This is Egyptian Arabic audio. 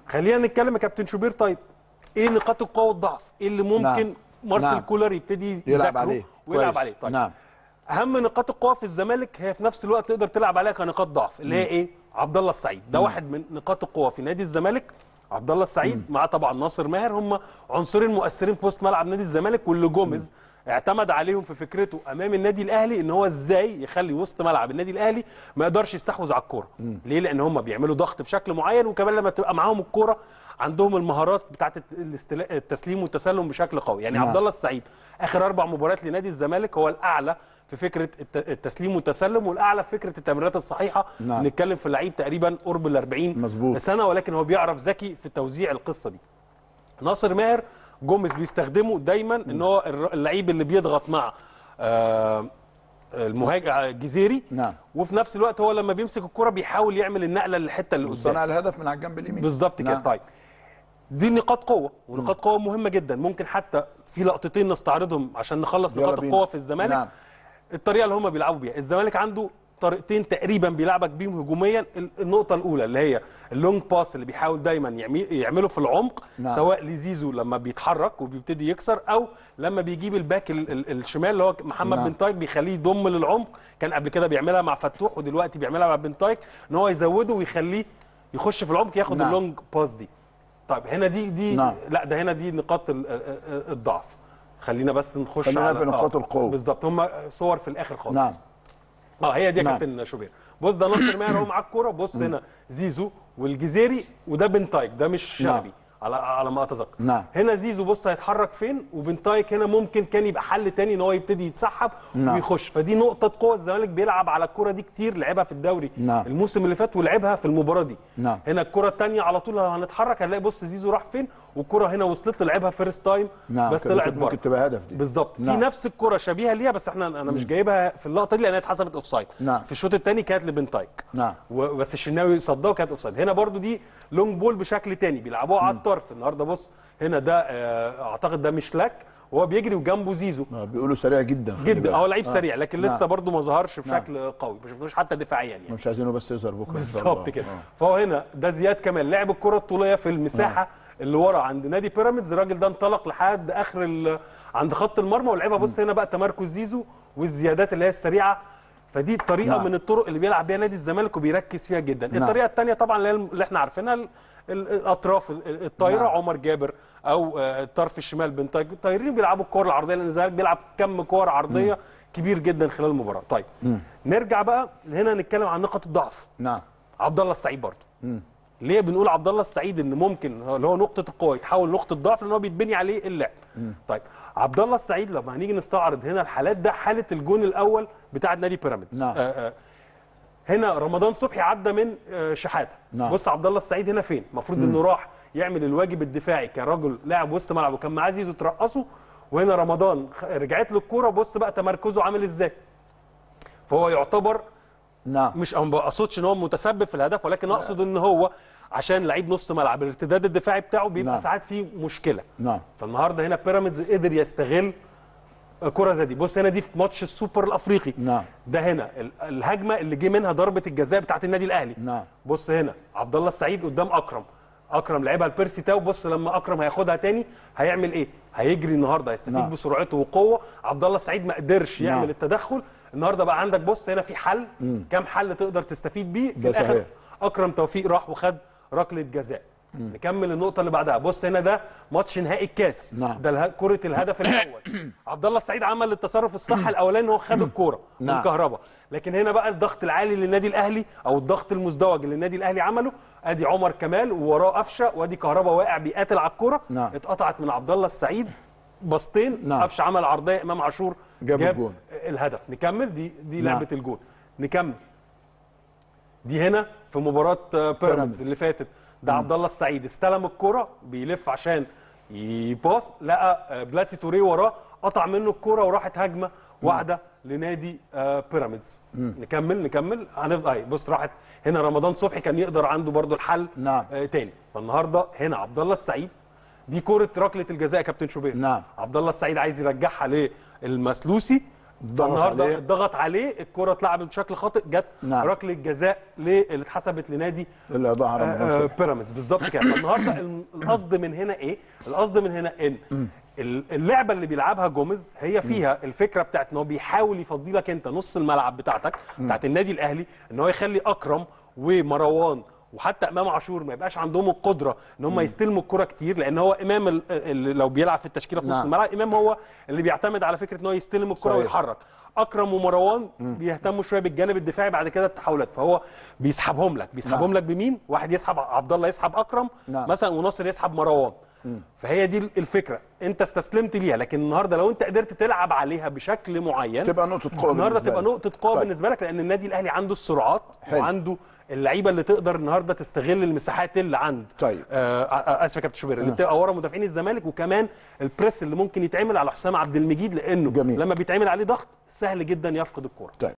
خلينا نتكلم يا كابتن شوبير طيب ايه نقاط القوه والضعف ايه اللي ممكن نعم. مارسيل نعم. كولر يبتدي يلعب يذاكره عليه ويلعب كويس. عليه طيب نعم اهم نقاط القوه في الزمالك هي في نفس الوقت تقدر تلعب عليها كنقاط ضعف اللي هي ايه عبد الله السعيد ده واحد من نقاط القوه في نادي الزمالك عبد الله السعيد مع طبعا ناصر ماهر هم عنصرين مؤثرين في وسط ملعب نادي الزمالك واللي جوميز اعتمد عليهم في فكرته امام النادي الاهلي ان هو ازاي يخلي وسط ملعب النادي الاهلي ما يقدرش يستحوذ على الكوره ليه لان هم بيعملوا ضغط بشكل معين وكمان لما تبقى معاهم الكوره عندهم المهارات بتاعه الاستلا- التسليم والتسلم بشكل قوي يعني نعم. عبد الله السعيد اخر اربع مباريات لنادي الزمالك هو الاعلى في فكره الت- التسليم والتسلم والاعلى في فكره التمريرات الصحيحه نعم. نتكلم في لعيب تقريبا قرب ال 40 مظبوط. سنه ولكن هو بيعرف ذكي في توزيع القصه دي ناصر ماهر جوميز بيستخدمه دايما ان هو الر- اللعيب اللي بيضغط مع آه، المهاجم الجزيري نعم. وفي نفس الوقت هو لما بيمسك الكرة بيحاول يعمل النقله للحته اللي قدام صنع الهدف من على الجنب اليمين بالظبط كده نعم. طيب دي نقاط قوه ونقاط قوه مهمه جدا ممكن حتى في لقطتين نستعرضهم عشان نخلص يلا نقاط بينا. القوه في الزمالك نعم. الطريقه اللي هم بيلعبوا بيها الزمالك عنده طريقتين تقريبا بيلعبك بيهم هجوميا ال- النقطه الاولى اللي هي اللونج باس اللي بيحاول دايما يعمي- يعمله في العمق نعم. سواء لزيزو لما بيتحرك وبيبتدي يكسر او لما بيجيب الباك ال- ال- الشمال اللي هو محمد نعم. بن تايك بيخليه يضم للعمق كان قبل كده بيعملها مع فتوح ودلوقتي بيعملها مع بن تايك ان هو يزوده ويخليه يخش في العمق ياخد نعم. اللونج باس دي طيب هنا دي دي نعم. لا ده هنا دي نقاط ال- ال- ال- الضعف خلينا بس نخش خلينا على- في نقاط آه، القوة. بالظبط هم صور في الاخر خالص نعم اه هي دي يا نعم. كابتن شوبير بص ده ناصر ماهر اهو معاه الكوره بص هنا زيزو والجزيري وده بن تايك ده مش نعم. شلبي على على ما اتذكر نعم. هنا زيزو بص هيتحرك فين وبن تايك هنا ممكن كان يبقى حل تاني ان هو يبتدي يتسحب نعم. ويخش فدي نقطه قوه الزمالك بيلعب على الكوره دي كتير لعبها في الدوري نعم. الموسم اللي فات ولعبها في المباراه دي نعم. هنا الكره الثانيه على طول هنتحرك هنلاقي بص زيزو راح فين والكره هنا وصلت له لعبها فيرست تايم نعم بس كده طلعت كانت بره ممكن تبقى هدف دي بالظبط في نعم. نفس الكره شبيهه ليها بس احنا انا مش جايبها في اللقطه دي لانها اتحسبت اوف سايد نعم. في الشوط الثاني كانت لبن تايك نعم. و- بس الشناوي صدها وكانت اوف سايد هنا برضو دي لونج بول بشكل تاني بيلعبوها على الطرف النهارده بص هنا ده آه، اعتقد ده مش لاك وهو بيجري وجنبه زيزو آه، بيقولوا سريع جدا خلي جدا بالك. هو لعيب آه. سريع لكن لسه نعم. برضو ما ظهرش بشكل قوي ما شفناش حتى دفاعيا يعني مش عايزينه بس يظهر بكره إن شاء الله. بالظبط كده آه. فهو هنا ده زياد كمال لعب الكره الطوليه في المساحه اللي ورا عند نادي بيراميدز الراجل ده انطلق لحد اخر ال- عند خط المرمى ولعبها بص هنا بقى تمركز زيزو والزيادات اللي هي السريعه فدي الطريقه نعم. من الطرق اللي بيلعب بيها نادي الزمالك وبيركز فيها جدا نعم. الطريقه الثانيه طبعا اللي هي اللي احنا عارفينها ال- ال- الاطراف ال- ال- الطايره نعم. عمر جابر او آه، الطرف الشمال بن طاير الطايرين بيلعبوا الكور العرضيه لان الزمالك بيلعب كم كور عرضيه كبير جدا خلال المباراه طيب نرجع بقى هنا نتكلم عن نقط الضعف نعم عبد الله السعيد برضه ليه بنقول عبد الله السعيد ان ممكن هو- اللي هو نقطه القوه يتحول نقطه ضعف لان هو بيتبني عليه اللعب طيب عبد الله السعيد لما هنيجي نستعرض هنا الحالات ده حاله الجون الاول بتاع نادي بيراميدز نعم. آه آه هنا رمضان صبحي عدى من آه شحاته نعم. بص عبد الله السعيد هنا فين المفروض انه راح يعمل الواجب الدفاعي كرجل لاعب وسط ملعب وكان معاه زيزو ترقصه وهنا رمضان خ- رجعت له الكوره بص بقى تمركزه عامل ازاي فهو يعتبر نعم مش أنا ما بقصدش ان هو متسبب في الهدف ولكن اقصد ان هو عشان لعيب نص ملعب الارتداد الدفاعي بتاعه بيبقى نعم. ساعات فيه مشكله نعم فالنهارده هنا بيراميدز قدر يستغل كره زي دي بص هنا دي في ماتش السوبر الافريقي نعم. ده هنا ال- الهجمه اللي جه منها ضربه الجزاء بتاعت النادي الاهلي نعم. بص هنا عبد الله السعيد قدام اكرم اكرم لعبها لبيرسي تاو بص لما اكرم هياخدها تاني هيعمل ايه هيجري النهارده هيستفيد نعم. بسرعته وقوه عبد الله السعيد ما قدرش يعمل نعم. التدخل النهارده بقى عندك بص هنا في حل كام حل تقدر تستفيد بيه في ده الاخر صحيح. اكرم توفيق راح وخد ركله جزاء نكمل النقطه اللي بعدها بص هنا ده ماتش نهائي الكاس نعم. ده اله- كره الهدف الاول عبد الله السعيد عمل التصرف الصح الاولاني ان هو خد الكوره من نعم. كهربا لكن هنا بقى الضغط العالي للنادي الاهلي او الضغط المزدوج اللي النادي الاهلي عمله ادي عمر كمال ووراه قفشه وادي كهربا واقع بيقاتل على الكوره نعم. اتقطعت من عبد الله السعيد بسطين نعم. قفشه عمل عرضيه امام عاشور جاب الجون. الهدف نكمل دي دي نعم. لعبه الجون نكمل دي هنا في مباراه آه، بيراميدز. بيراميدز اللي فاتت ده عبد الله السعيد استلم الكرة بيلف عشان يباص لقى آه، بلاتي توريه وراه قطع منه الكرة وراحت هجمه واحده لنادي آه، بيراميدز نكمل نكمل هنفضل اهي بص راحت هنا رمضان صبحي كان يقدر عنده برضو الحل نعم. آه، تاني فالنهارده هنا عبد الله السعيد دي كرة ركلة الجزاء يا كابتن شوبير نعم. عبد الله السعيد عايز يرجعها للمسلوسي ضغط النهارده عليه. ضغط عليه الكره اتلعبت بشكل خاطئ جت نعم. ركله جزاء ل- اللي اتحسبت لنادي اللي ظهر من آه، نفسه. بيراميدز بالظبط كده فالنهارده ال- القصد من هنا ايه؟ القصد من هنا ان ال- اللعبه اللي بيلعبها جوميز هي فيها الفكره بتاعت ان هو بيحاول يفضي لك انت نص الملعب بتاعتك بتاعت النادي الاهلي ان هو يخلي اكرم ومروان وحتى امام عاشور ما يبقاش عندهم القدره ان هم يستلموا الكره كتير لان هو امام ال- اللي لو بيلعب في التشكيله في نص نعم. الملعب امام هو اللي بيعتمد على فكره ان هو يستلم الكره صحيح. ويحرك اكرم ومروان بيهتموا شويه بالجانب الدفاعي بعد كده التحولات فهو بيسحبهم لك بيسحبهم نعم. لك بمين واحد يسحب عبد الله يسحب اكرم نعم. مثلا وناصر يسحب مروان فهي دي الفكره انت استسلمت ليها لكن النهارده لو انت قدرت تلعب عليها بشكل معين تبقى نقطه قوه النهارده بالنسبة تبقى لك. نقطه قوه طيب. بالنسبه لك لان النادي الاهلي عنده السرعات حلو. وعنده اللعيبه اللي تقدر النهارده تستغل المساحات اللي عند طيب. آه آه، اسف يا كابتن شوبير اللي بتبقى ورا مدافعين الزمالك وكمان البريس اللي ممكن يتعمل على حسام عبد المجيد لانه جميل. لما بيتعمل عليه ضغط سهل جدا يفقد الكوره طيب